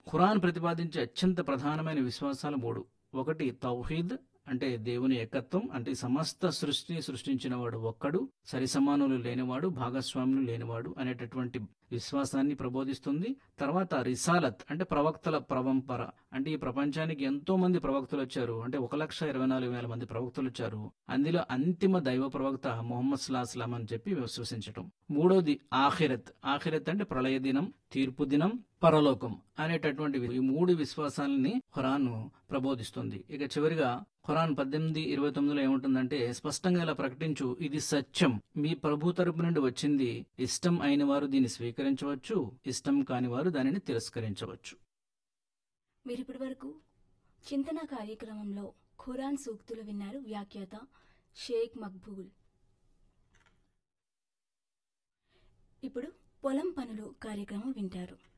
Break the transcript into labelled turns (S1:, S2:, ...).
S1: ఖురాన్ ప్రతిపాదించే అత్యంత ప్రధానమైన విశ్వాసాలు మూడు ఒకటి తౌహీద్ అంటే దేవుని ఏకత్వం అంటే సమస్త సృష్టిని సృష్టించిన వాడు ఒక్కడు సరిసమానులు లేనివాడు భాగస్వాములు లేనివాడు అనేటటువంటి విశ్వాసాన్ని ప్రబోధిస్తుంది తర్వాత రిసాలత్ అంటే ప్రవక్తల ప్రవంపర అంటే ఈ ప్రపంచానికి ఎంతో మంది ప్రవక్తలు వచ్చారు అంటే ఒక లక్ష ఇరవై నాలుగు వేల మంది ప్రవక్తలు వచ్చారు అందులో అంతిమ దైవ ప్రవక్త మొహమ్మద్ సుల్లాహస్లాం అని చెప్పి విశ్వసించటం మూడోది ఆఖిరత్ ఆఖిరత్ అంటే ప్రళయ దినం తీర్పు దినం పరలోకం అనేటటువంటి ఈ మూడు విశ్వాసాలని ఖురాన్ ప్రబోధిస్తుంది ఇక చివరిగా ఖురాన్ పద్దెనిమిది ఇరవై తొమ్మిదిలో ఏముంటుందంటే స్పష్టంగా ఇలా ప్రకటించు ఇది సత్యం మీ ప్రభు తరపు నుండి వచ్చింది ఇష్టం అయిన వారు దీన్ని స్వీకరించవచ్చు ఇష్టం కాని వారు దానిని తిరస్కరించవచ్చు
S2: మీరు ఇప్పటి వరకు చింతన కార్యక్రమంలో ఖురాన్ సూక్తులు విన్నారు వ్యాఖ్యాత షేక్ మక్బూల్ ఇప్పుడు పొలం పనులు కార్యక్రమం వింటారు